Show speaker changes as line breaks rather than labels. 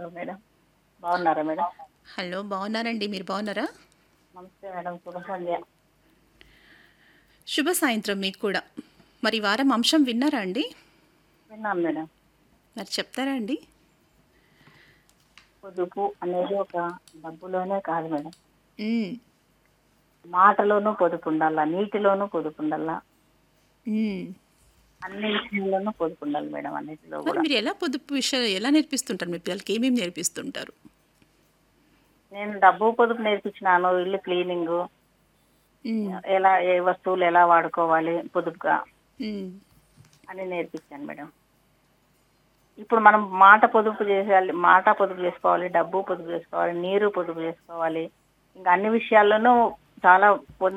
Hello madam బాగున్నారా madam
hello బాగున్నారండి మీరు బాగున్నారా
నమస్తే మేడం శుభ సంధ్య
శుభ సాయంత్రం మీకు కూడా మరి ఈ వారం అంశం విన్నారా అండి
విన్నాను మేడం
మరి చెప్తారా అండి
పొదుపు అనేది ఒక డబ్బులోనే కాదు మేడం
మ్మ్.
మాటలోనూ పొదుపు ఉండాలా నీటిలోనూ పొదుపు ఉండాలా
మ్మ్.
అన్ని విషయంలోనూ పొదుపు ఉండాలి మేడం అన్నిటిలో
మరి
కూడా
మీరు ఎలా పొదుపు విషయాలు ఎలా నేర్పిస్తుంటారు మీ పిల్లలకి ఏమేమి నేర్పిస్తుంటారు
నేను డబ్బు పొదుపు నేర్పించినాను ఇల్లు క్లీనింగ్
మ్మ్.
ఎలా ఏ వస్తువులు ఎలా వాడుకోవాలి పొదుపుగా
మ్మ్.
అని నేర్పించాను మేడం ఇప్పుడు మనం మాట పొదుపు చేసేయాలి మాట పొదుపు చేసుకోవాలి డబ్బు పొదుపు చేసుకోవాలి నీరు పొదుపు చేసుకోవాలి ఇంకా అన్ని విషయాల్లోనూ చాలా పొ-